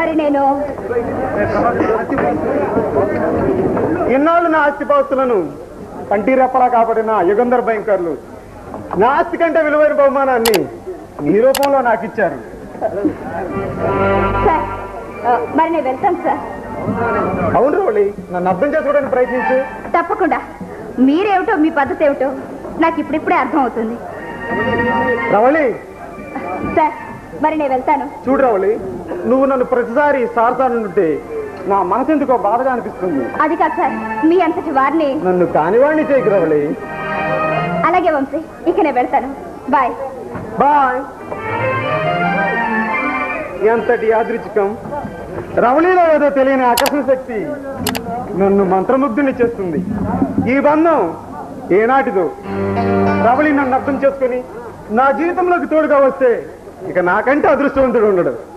మరి నేను ఇన్నాళ్ళు నా ఆస్తిపాస్తులను కంటి రెప్పలా కాపాడిన యుగంధర్ భయంకర్లు నా ఆస్తి కంటే విలువైన బహుమానాన్ని ఈ రూపంలో నాకు ఇచ్చారు సార్ ఆ, మరి నేను వెళ్తాను సార్ అవును రోళి నన్ను అర్థం చేసుకోవడానికి ప్రయత్నించు తప్పకుండా మీరేమిటో మీ పద్ధతి ఏమిటో నాకు ఇప్పుడిప్పుడే అర్థం అవుతుంది రవళి సార్ మరి నేను వెళ్తాను చూడు రవళి నువ్వు నన్ను ప్రతిసారి సారసానుంటే నా మనసు ఎందుకో బాధగా అనిపిస్తుంది అది కాదు సార్ మీ అంతటి వారిని నన్ను కానివాణ్ణి చేయకు రవళి అలాగే వంశీ ఇక నేను వెళ్తాను బాయ్ బాయ్ ఎంతటి యాదృచ్ఛికం రవళిలో ఏదో తెలియని ఆకర్షణ శక్తి నన్ను మంత్రముగ్ధుని చేస్తుంది ఈ బంధం ఏనాటిదో రవళి నన్ను అర్థం చేసుకుని నా జీవితంలోకి తోడుగా వస్తే ఇక నాకంటే అదృష్టవంతుడు ఉండడు